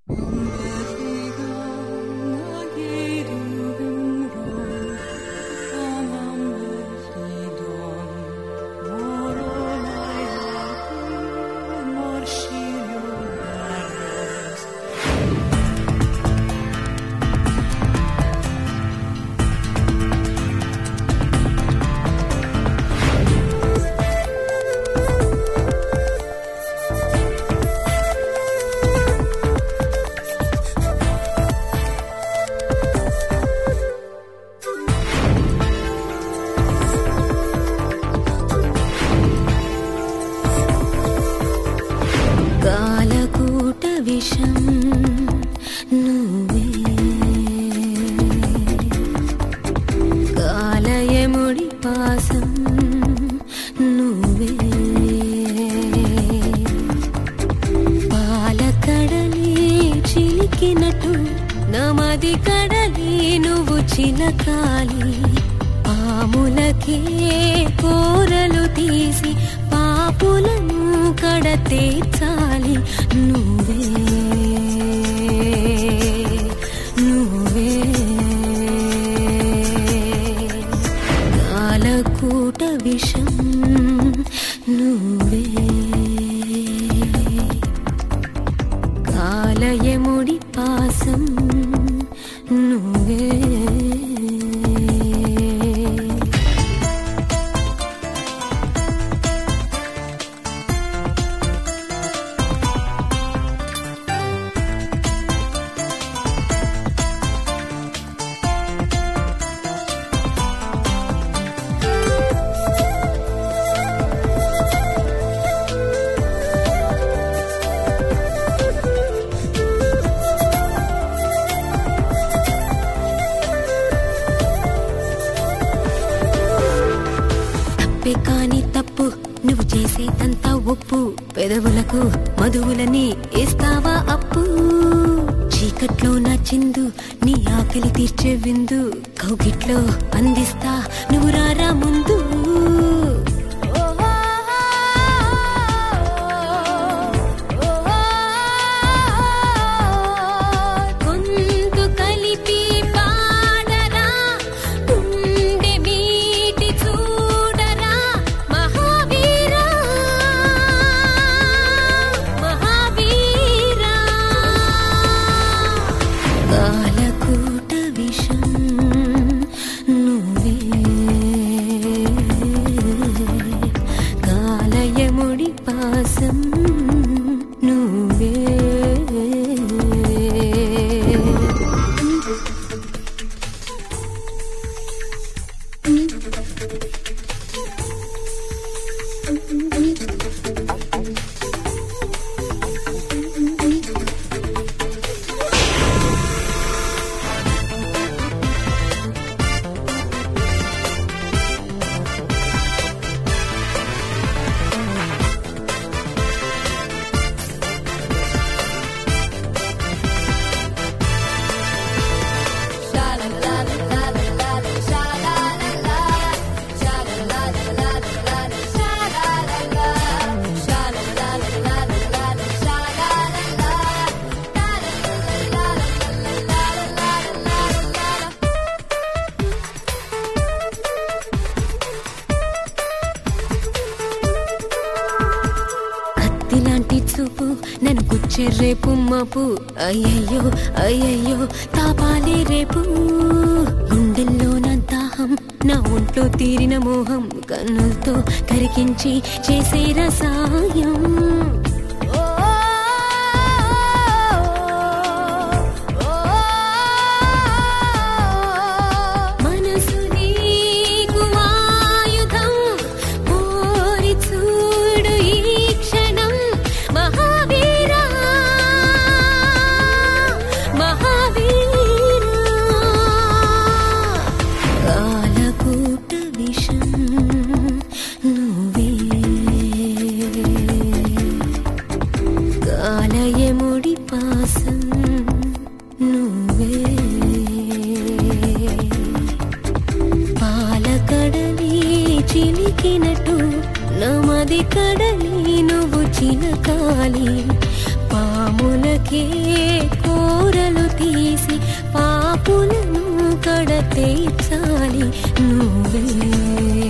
కాలకూట విషం నువ్వే కాలయముడి పాసం నువ్వే పాలకడలి చిలికినట్టు నమది కడలి నువ్వు చిలకాలి పాములకే కూరలు తీసి పాపులను కడతేర్చాలి నువ్వే నువ్వే కాలకూట విషం నువ్వే కాలయముడి పాసం నువ్వే తప్పే కాని తప్పు నువ్వు చేసేదంతా ఒప్పు పెదవులకు మధువులని ఇస్తావా అప్పు చీకట్లో నా చిందు నీ ఆకలి తీర్చే విందు కౌగిట్లో అందిస్తా నువ్వు రారా ముందు గొంతు కలిపి పాడరా గుండె మీటి చూడరా మహావీరా మహావీరా కాలకూట విషం నువ్వే కాలయముడి పాసం నువ్వే కత్తిలాంటి చూపు నన్ను గుచ్చే రేపు మాపు అయ్యయ్యో అయ్యయ్యో తాపాలే రేపు గుండెల్లో నా దాహం నా ఒంట్లో తీరిన మోహం కన్నులతో కరిగించి చేసే రసాయం మనసు నీకు ఆయుధం కోరి చూడు ఈ క్షణం మహావీరా మహావీరా కాలకూట విషం నువ్వే కాలయముడి పాసం నువ్వే పాలకడలి చిలికినట్టు నమది కడలి నువ్వు చిలకాలి పాములకే తీసి పాపులను కడ తీర్చాలి నువ్వే